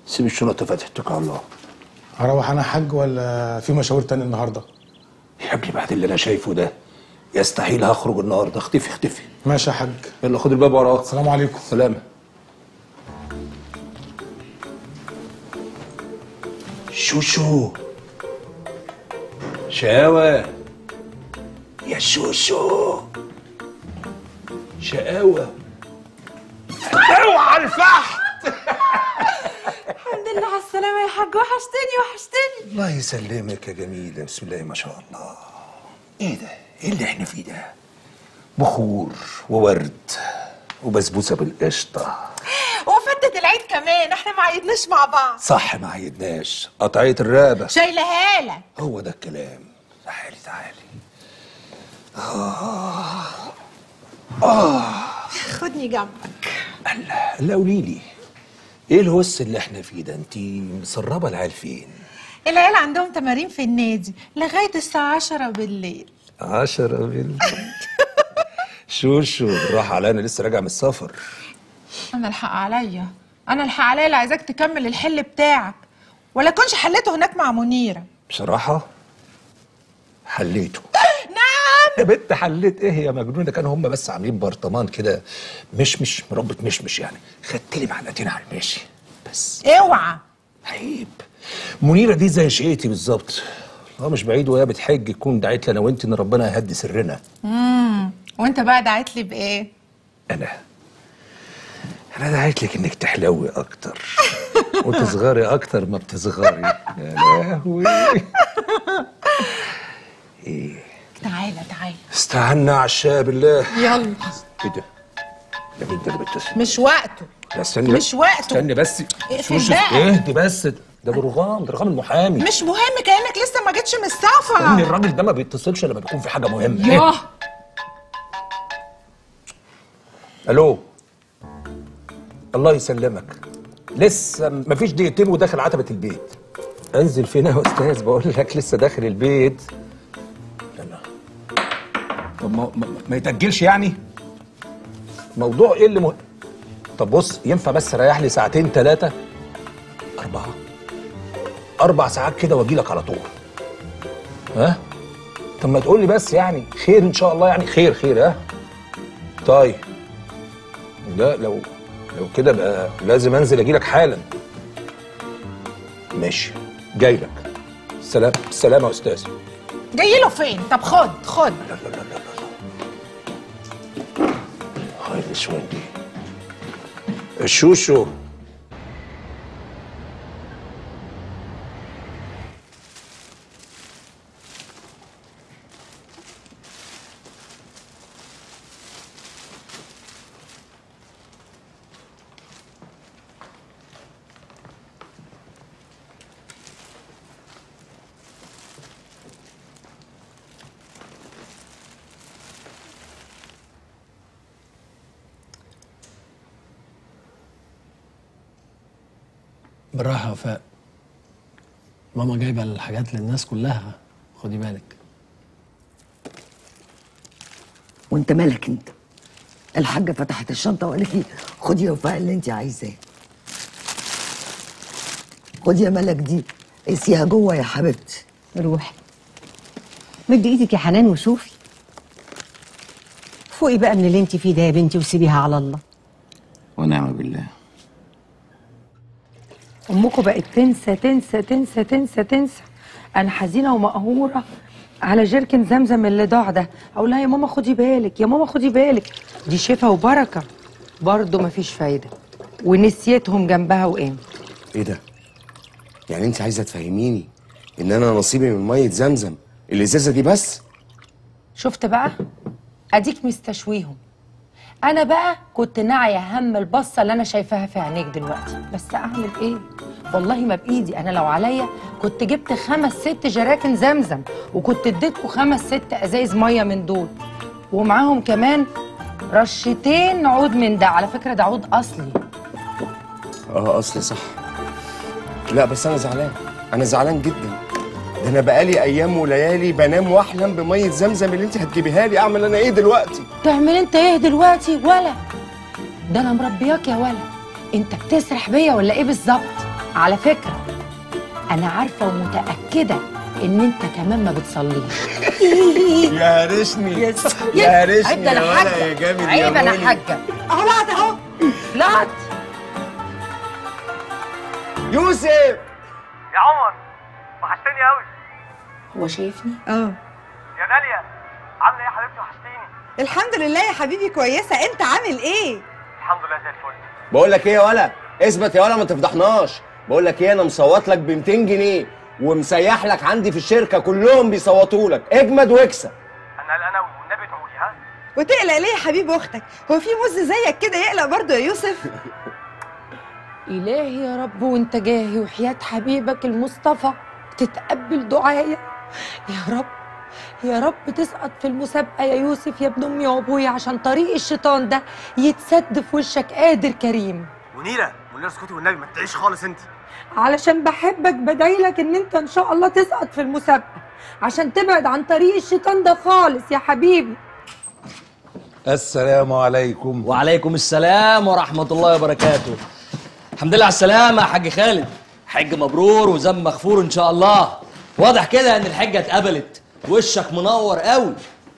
سيب الشنطه فتحتك على الله هروح انا حاج ولا في مشاوير تاني النهارده يا ابني بعد اللي انا شايفه ده يستحيل هخرج النهارده اختفي اختفي ماشي يا حاج يلا خد الباب وراك السلام عليكم سلام شوشو شقاوة يا شوشو شقاوة اوعى الفحم الحمد لله على السلامة يا حاج وحشتني وحشتني الله يسلمك يا جميلة بسم الله ما شاء الله ايه ده ايه اللي احنا فيه ده بخور وورد وبسبوسة بالقشطة وفتة العيد كمان احنا ما عيدناش مع بعض صح ما عيدناش قطعية الرقبة شايلها لك هو ده الكلام تعالي تعالي خدني جنبك لا قولي لي ايه الهوس اللي احنا فيه ده انت مسربه العيال فين العيال عندهم تمارين في النادي لغاية الساعة عشرة بالليل عشرة بالليل شوشو بالراحة عليا انا لسه راجع من السفر أنا الحق عليا أنا الحق عليا اللي عايزاك تكمل الحل بتاعك ولا كنش حليته هناك مع منيرة بصراحة حليته نعم يا بنت حليت ايه يا مجنونة كانوا هم بس عاملين برطمان كده مشمش مربة مشمش يعني خدت لي معلقتين على الماشي بس اوعى عيب منيرة دي زي شقيتي بالظبط اه مش بعيد وهي بتحج تكون دعيت لي انا وانت ان ربنا يهدي سرنا امم وانت بقى دعيت لي بايه انا انا دعيت لك انك تحلوي اكتر وتصغري اكتر ما بتصغري يا لهوي ايه تعالى تعالى استعنا على الشاي بالله يلا ايه ده ده مين ده اللي بيتصل مش وقته لا استني مش وقته. استني بس اقفل شوشو، بقى. اهدي بس ده برغام ده رغام المحامي مش مهم كأنك لسه ما جيتش من ان السفر الراجل ده ما بيتصلش لما بيكون في حاجه مهمه ياه الو الله يسلمك لسه مفيش دقيقتين وداخل عتبة البيت انزل فين يا استاذ بقول لك لسه داخل البيت لا لا طب ما, ما, ما يتأجلش يعني موضوع ايه اللي مه... طب بص ينفع بس ريح لي ساعتين ثلاثة أربعة أربع ساعات كده واجي لك على طول ها طب ما تقول لي بس يعني خير إن شاء الله يعني خير خير ها طيب لا لو لو كده بقى لازم انزل اجي لك حالا ماشي جاي لك سلام سلام يا استاذ جاي له فين طب خد خد لا لا لا لا لا هاي النسوان دي الشوشو بالراحة يا وفاء ماما جايبة الحاجات للناس كلها خدي بالك وانت مالك انت الحاجة فتحت الشنطة وقالت لي خدي يا وفاء اللي انت عايزاه خدي يا ملك دي قيسيها جوه يا حبيبتي روحي مدي ايدك يا حنان وشوفي فوقي بقى من اللي انت فيه ده يا بنتي وسيبيها على الله ونعم بالله امكم بقت تنسى تنسى تنسى تنسى تنسى انا حزينه ومقهوره على جيركن زمزم اللي ضاع ده اقول لها يا ماما خدي بالك يا ماما خدي بالك دي شفا وبركه برضه مفيش فايده ونسيتهم جنبها وقامت ايه ده يعني انت عايزه تفهميني ان انا نصيبي من ميه زمزم الازازه دي بس شفت بقى اديك مستشويهم انا بقى كنت ناعيه هم البصه اللي انا شايفاها في عينيك دلوقتي بس اعمل ايه والله ما بايدي انا لو عليا كنت جبت خمس ست جراكن زمزم وكنت اديتكم خمس ست ازايز ميه من دول ومعاهم كمان رشتين عود من ده على فكره ده عود اصلي اه اصل صح لا بس انا زعلان انا زعلان جدا ده انا بقالي ايام وليالي بنام واحلم بميه زمزم اللي انت هتجيبيها لي اعمل انا ايه دلوقتي تعمل انت ايه دلوقتي ولا ده انا مربياك يا ولا انت بتسرح بيا ولا ايه بالظبط على فكره انا عارفه ومتاكده ان انت كمان ما بتصليش يا هرشني يس يا هرشني عيب ده يا انا ولا حاجه يا جامد يا عيب انا مولي. حاجه اهو لقط اهو لقط يوسف يا عمر وحشتني قوي هو شايفني اه يا داليا عامله ايه يا حبيبتي وحشتيني الحمد لله يا حبيبي كويسه انت عامل ايه الحمد لله زي الفل بقول لك ايه يا ولا اثبت يا ولا ما تفضحناش بقول لك ايه انا مصوت لك ب 200 جنيه ومسيح لك عندي في الشركه كلهم بيصوتوا لك اجمد واكسب انا قلقان قوي والنبي ادعوا لي ها وتقلق ليه يا حبيب اختك هو في مز زيك كده يقلق برضه يا يوسف إلهي يا رب وانت جاهي وحياة حبيبك المصطفى تتقبل دعايا يا رب يا رب تسقط في المسابقة يا يوسف يا ابن أمي وأبويا عشان طريق الشيطان ده يتسد في وشك قادر كريم منيره منيره اسكتي والنبي ما تدعيش خالص انت علشان بحبك بدعي لك ان انت ان شاء الله تسقط في المسابقة عشان تبعد عن طريق الشيطان ده خالص يا حبيبي السلام عليكم وعليكم السلام ورحمة الله وبركاته الحمد لله على السلامة يا حاج خالد حج مبرور وذنب مغفور إن شاء الله واضح كده إن الحجة اتقبلت وشك منور قوي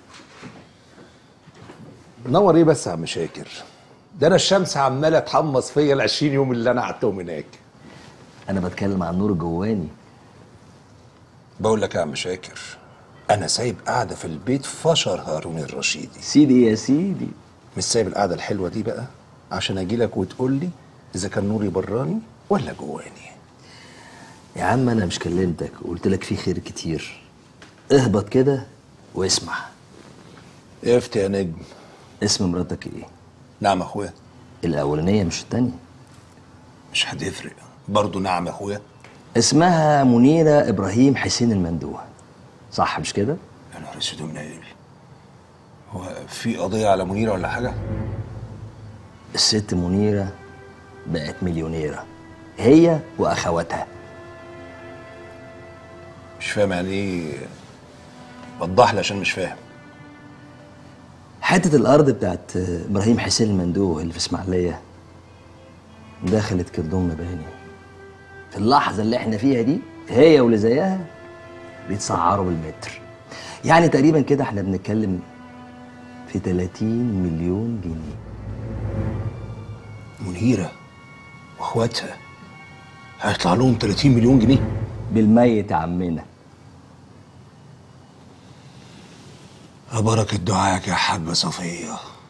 نور ايه بس يا عم شاكر ده انا الشمس عماله تحمص فيا ال 20 يوم اللي انا قعدتهم هناك أنا بتكلم عن نور جواني بقول لك يا عم شاكر انا سايب قاعده في البيت فشر هارون الرشيدي سيدي يا سيدي مش سايب القعده الحلوه دي بقى عشان اجي لك وتقول لي اذا كان نوري براني ولا جواني يا عم أنا مش كلمتك وقلت لك في خير كتير اهبط كده واسمع قفت يا نجم اسم مراتك إيه؟ نعم اخويا الأولانية مش التانية مش هتفرق برضه نعم يا اخويا اسمها منيرة إبراهيم حسين المندوه صح مش كده؟ يا نهار اسود ومنيل هو في قضيه على منيره ولا حاجه الست منيرة بقت مليونيرة هي وأخواتها مش فاهم يعني ايه وضح لي عشان مش فاهم حتة الأرض بتاعت إبراهيم حسين المندوه اللي في إسماعيلية دخلت كردون مباني في اللحظة اللي احنا فيها دي هي واللي زيها بيتسعروا بالمتر يعني تقريبا كده احنا بنتكلم في 30 مليون جنيه منيره واخواتها هيطلع لهم 30 مليون جنيه بالميت يا عمنا بركة دعائك يا حاجة صفية